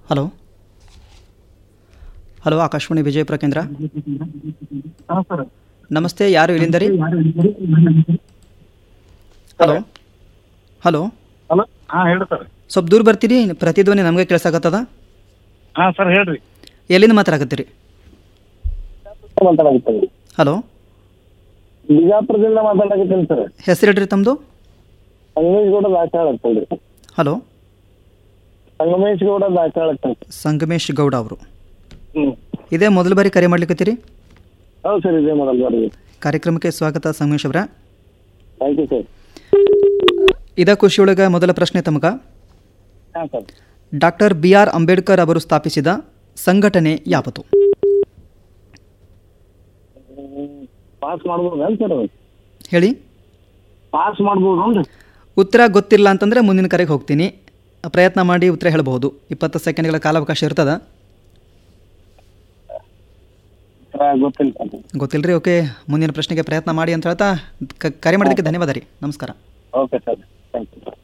hello hello Akashvani Vijayapura ಕೇಂದ್ರ ಹಾಂ sir ನಮಸ್ತೆ ಯಾರು ಇಲ್ಲಿಂದ ರೀ ಹಲೋ ಹಲೋ ಹಲೋ ಹಾಂ ಹೇಳಿ ಸರ್ ಸ್ವಲ್ಪ ದೂರ ಬರ್ತೀರಿ ಪ್ರತಿಧ್ವನಿ ನಮಗೆ ಕೇಳ್ಸಾಕತ್ತದ ಹಾಂ ಸರ್ ಹೇಳ್ರಿ ಎಲ್ಲಿಂದ ಮಾತಾಡಕತ್ತೀರಿ ಮಾತಾಡಕತ್ತೀನಿ ಹಲೋ ಬಿಜಾಪುರದಿಂದ ಮಾತಾಡಕತ್ತೀನಿ ಸರ್ ಹೆಸರು ಹೇಳ್ರಿ ತಮ್ಮದು ಸಂಗಮೇಶ್ ಗೌಡ ದಾಖಲಾಳ ಆಗ್ತದೆ ಹಲೋ ಸಂಗಮೇಶ್ ಗೌಡ ದಾಖಲಾಳ ಆಗ್ತದೆ ಸಂಗಮೇಶ್ ಗೌಡ ಅವರು ಹ್ಞೂ ಇದೇ ಮೊದಲ ಬಾರಿ ಕರೆ ಮಾಡ್ಲಿಕ್ಕತ್ತೀರಿ ಹೌದು ಸರ್ ಇದೇ ಮೊದಲು ಬಾರಿ ಕಾರ್ಯಕ್ರಮಕ್ಕೆ ಸ್ವಾಗತ ಸಂಗಮೇಶ್ ಅವರ ಥ್ಯಾಂಕ್ ಯು ಸರ್ ಇದ ಖುಷಿಯೊಳಗೆ ಮೊದಲ ಪ್ರಶ್ನೆ ತಮಗ ಹಾಂ sir doctor B R Ambedkar ಅವರು ಸ್ಥಾಪಿಸಿದ ಸಂಘಟನೆ ಯಾವುದು ಪಾಸ್ ಮಾಡ್ಬೋದೇನು ಸರ್ ಹೇಳಿ ಪಾಸ್ ಮಾಡ್ಬೋದೇನ್ರಿ ಉತ್ತರ ಗೊತ್ತಿಲ್ಲ ಅಂತಂದರೆ ಮುಂದಿನ ಕರೆಗೆ ಹೋಗ್ತೀನಿ ಪ್ರಯತ್ನ ಮಾಡಿ ಉತ್ತರ ಹೇಳಬಹುದು ಇಪ್ಪತ್ತು ಸೆಕೆಂಡ್ಗಳ ಕಾಲಾವಕಾಶ ಇರ್ತದ ಗೊತ್ತಿಲ್ಲ ಸರ್ ಗೊತ್ತಿಲ್ಲ ರೀ ಓಕೆ ಮುಂದಿನ ಪ್ರಶ್ನೆಗೆ ಪ್ರಯತ್ನ ಮಾಡಿ ಅಂತ ಹೇಳ್ತಾ ಕ- ಕರೆ ಮಾಡೋದಕ್ಕೆ ಧನ್ಯವಾದ ರೀ ನಮಸ್ಕಾರ ಓಕೆ ಸರ್ ಥ್ಯಾಂಕ್ ಯು